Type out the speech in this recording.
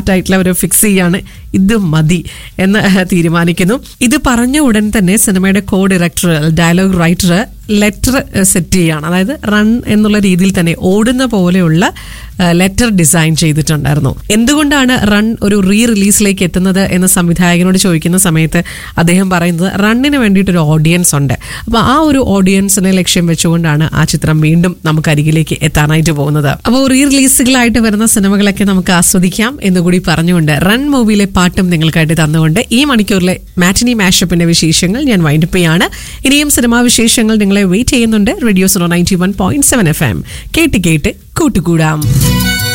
ആയിട്ടുള്ള ഒരു ഫിക്സ് ചെയ്യാണ് ഇത് മതി എന്ന് തീരുമാനിക്കുന്നു ഇത് പറഞ്ഞ ഉടൻ തന്നെ സിനിമയുടെ co director dialogue writer letter set ചെയ്യാണ് അതായത് റൺ എന്നുള്ള രീതിയിൽ തന്നെ ഓടുന്ന പോലെയുള്ള ലെറ്റർ ഡിസൈൻ ചെയ്തിട്ടുണ്ടായിരുന്നു എന്തുകൊണ്ടാണ് റൺ ഒരു റീ റിലീസിലേക്ക് എത്തുന്നത് എന്ന് സംവിധായകനോട് ചോദിക്കുന്ന സമയത്ത് അദ്ദേഹം പറയുന്നത് റണ്ണിന് വേണ്ടിയിട്ട് ഒരു ഓഡിയൻസ് ഉണ്ട് അപ്പോൾ ആ ഒരു ഓഡിയൻസിനെ ലക്ഷ്യം വെച്ചുകൊണ്ടാണ് ആ ചിത്രം വീണ്ടും നമുക്ക് അരികിലേക്ക് എത്താനായിട്ട് പോകുന്നത് അപ്പോൾ റീ റിലീസുകളായിട്ട് വരുന്ന സിനിമകളൊക്കെ നമുക്ക് ആസ്വദിക്കാം എന്നുകൂടി പറഞ്ഞുകൊണ്ട് റൺ മൂവിയിലെ പാട്ടും നിങ്ങൾക്കായിട്ട് തന്നുകൊണ്ട് ഈ മണിക്കൂറിലെ മാറ്റിനി മാഷപ്പിന്റെ വിശേഷങ്ങൾ ഞാൻ വൈൻഡപ്പ് ചെയ്യാണ് ഇനിയും സിനിമാ വിശേഷങ്ങൾ നിങ്ങളെ വെയിറ്റ് ചെയ്യുന്നുണ്ട് റേഡിയോ സോണോ ninety one point seven F M കേട്ട് കേട്ട് കൂട്ടുകൂടാം